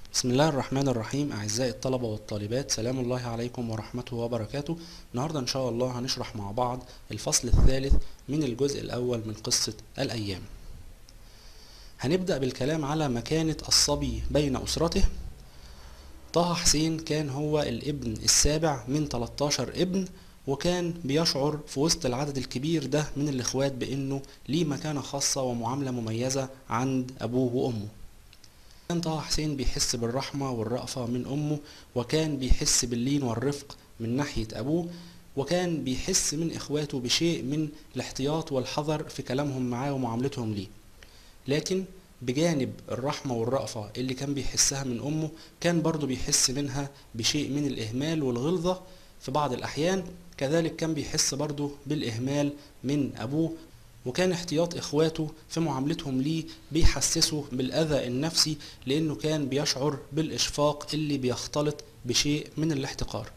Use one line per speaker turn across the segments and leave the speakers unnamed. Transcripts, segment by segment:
بسم الله الرحمن الرحيم أعزائي الطلبة والطالبات سلام الله عليكم ورحمته وبركاته النهاردة إن شاء الله هنشرح مع بعض الفصل الثالث من الجزء الأول من قصة الأيام هنبدأ بالكلام على مكانة الصبي بين أسرته طه حسين كان هو الابن السابع من 13 ابن وكان بيشعر في وسط العدد الكبير ده من الإخوات بأنه ليه مكانة خاصة ومعاملة مميزة عند أبوه وأمه كان طه حسين بيحس بالرحمة والرأفة من أمه وكان بيحس باللين والرفق من ناحية أبوه وكان بيحس من إخواته بشيء من الاحتياط والحذر في كلامهم معاه ومعاملتهم ليه لكن بجانب الرحمة والرأفة اللي كان بيحسها من أمه كان برضه بيحس منها بشيء من الإهمال والغلظة في بعض الأحيان كذلك كان بيحس برضه بالإهمال من أبوه وكان احتياط اخواته في معاملتهم ليه بيحسسه بالاذى النفسي لانه كان بيشعر بالاشفاق اللي بيختلط بشيء من الاحتقار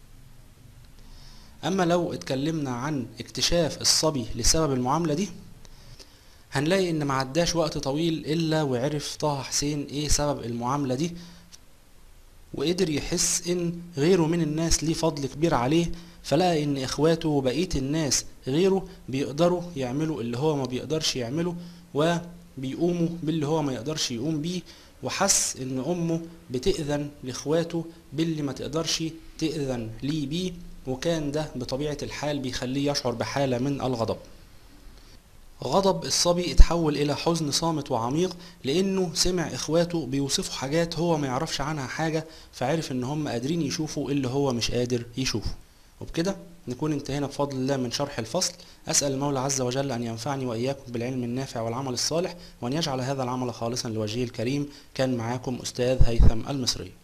اما لو اتكلمنا عن اكتشاف الصبي لسبب المعاملة دي هنلاقي ان معداش وقت طويل الا وعرف طه حسين ايه سبب المعاملة دي وقدر يحس ان غيره من الناس ليه فضل كبير عليه فلقى ان اخواته وبقية الناس غيره بيقدروا يعملوا اللي هو ما بيقدرش يعمله وبيقوموا باللي هو ما يقدرش يقوم بيه وحس ان امه بتأذن لاخواته باللي ما تقدرش تأذن ليه بيه وكان ده بطبيعة الحال بيخليه يشعر بحالة من الغضب غضب الصبي اتحول الى حزن صامت وعميق لانه سمع اخواته بيوصفوا حاجات هو ما يعرفش عنها حاجة فعرف ان هم قادرين يشوفوا اللي هو مش قادر يشوفه وبكده نكون انتهينا بفضل الله من شرح الفصل أسأل المولى عز وجل أن ينفعني وإياكم بالعلم النافع والعمل الصالح وأن يجعل هذا العمل خالصا لوجهه الكريم كان معاكم أستاذ هيثم المصري